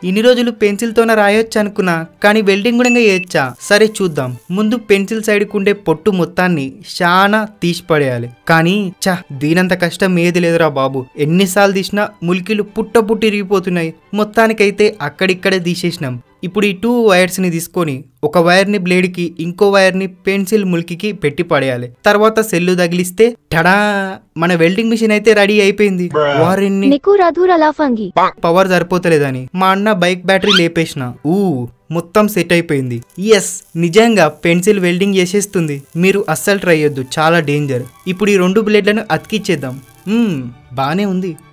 ఇన్ని రోజులు పెన్సిల్తోనే రాయొచ్చు అనుకున్నా కానీ వెల్డింగ్ కూడా చేయొచ్చా సరే చూద్దాం ముందు పెన్సిల్ సైడ్కి ఉండే పొట్టు మొత్తాన్ని చాలా తీసి పడేయాలి కానీ చా దీనంత కష్టం ఏది లేదురా బాబు ఎన్నిసార్లు తీసినా ములికిలు పుట్ట పుట్టి ఇరిగిపోతున్నాయి మొత్తానికైతే అక్కడిక్కడే తీసేసినాం ఇప్పుడు ఈ టూ వైర్స్ ని తీసుకొని ఒక వైర్ ని బ్లేడ్ కి ఇంకో వైర్ ని పెన్సిల్ ములికి పెట్టి పడేయాలి తర్వాత సెల్లు తగిలిస్తే టడా మన వెల్డింగ్ మిషన్ అయితే రెడీ అయిపోయింది వారిని Niku Radhura Lafangi. పవర్ సరిపోతలేదని మా అన్న బైక్ బ్యాటరీ లేపేసిన ఊ మొత్తం సెట్ అయిపోయింది ఎస్ నిజంగా పెన్సిల్ వెల్డింగ్ చేసేస్తుంది మీరు అస్సలు ట్రై చేయొద్దు చాలా డేంజర్ ఇప్పుడు ఈ రెండు బ్లేడ్లను అతికిచ్చేద్దాం మ్మ్, బానే ఉంది